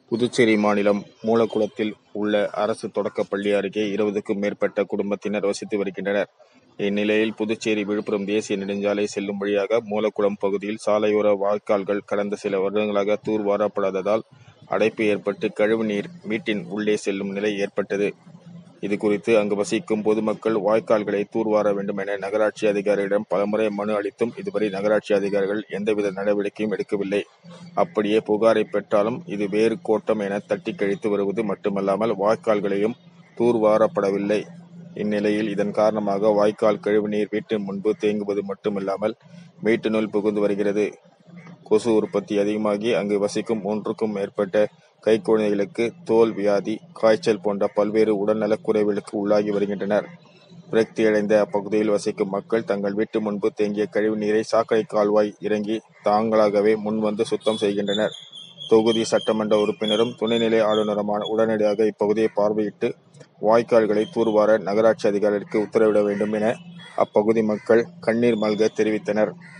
புதுச்சேரி மாநிலம் மூலக்குளத்தில் உள்ள அரசு தொடக்கப் பள்ளி அருகே இருபதுக்கும் மேற்பட்ட குடும்பத்தினர் வசித்து வருகின்றனர். இந்நிலையில் புதுச்சேரி விழுப்புரம் தேசிய நெடுஞ்சாலை செல்லும் வழியாக மூலக்குளம் பகுதியில் சாலையோர வாய்க்கால்கள் கடந்த சில வருடங்களாக தூர்வாரப்படாததால் அடைப்பு ஏற்பட்டு கழிவுநீர் வீட்டின் உள்ளே செல்லும் நிலை ஏற்பட்டது. இதுகுறித்து அங்கு வசிக்கும் பொதுமக்கள் வாய்க்கால்களை தூர்வார வேண்டும் என நகராட்சி அதிகாரிகளிடம் பலமுறை மனு அளித்தும் இதுவரை நகராட்சி அதிகாரிகள் எந்தவித நடவடிக்கையும் எடுக்கவில்லை. அப்படியே புகாரை பெற்றாலும் இது வேறு கோட்டம் என தட்டி கழித்து வருவது மட்டுமல்லாமல் வாய்க்கால்களையும் தூர்வாரப்படவில்லை. இந்நிலையில் இதன் காரணமாக வாய்க்கால் கழிவுநீர் வீட்டின் முன்பு தேங்குவது மட்டுமில்லாமல் வீட்டினுள் புகுந்து வருகிறது. கொசு உற்பத்தி அதிகமாகி அங்கு வசிக்கும் மூன்றுக்கும் மேற்பட்ட கைக்குழந்தைகளுக்கு தோல் வியாதி, காய்ச்சல் போன்ற பல்வேறு உடல்நலக் குறைவுகளுக்கு உள்ளாகி வருகின்றனர். விரக்தியடைந்த அப்பகுதியில் வசிக்கும் மக்கள் தங்கள் வீட்டு முன்பு தேங்கிய கழிவுநீரை சாக்கடை கால்வாய் இறங்கி தாங்களாகவே முன்வந்து சுத்தம் செய்கின்றனர். தொகுதி சட்டமன்ற உறுப்பினரும் துணைநிலை ஆளுநருமான உடனடியாக இப்பகுதியை பார்வையிட்டு வாய்க்கால்களை தூர்வார நகராட்சி அதிகாரிகளுக்கு உத்தரவிட வேண்டும் என அப்பகுதி மக்கள் கண்ணீர் மல்க தெரிவித்தனர்.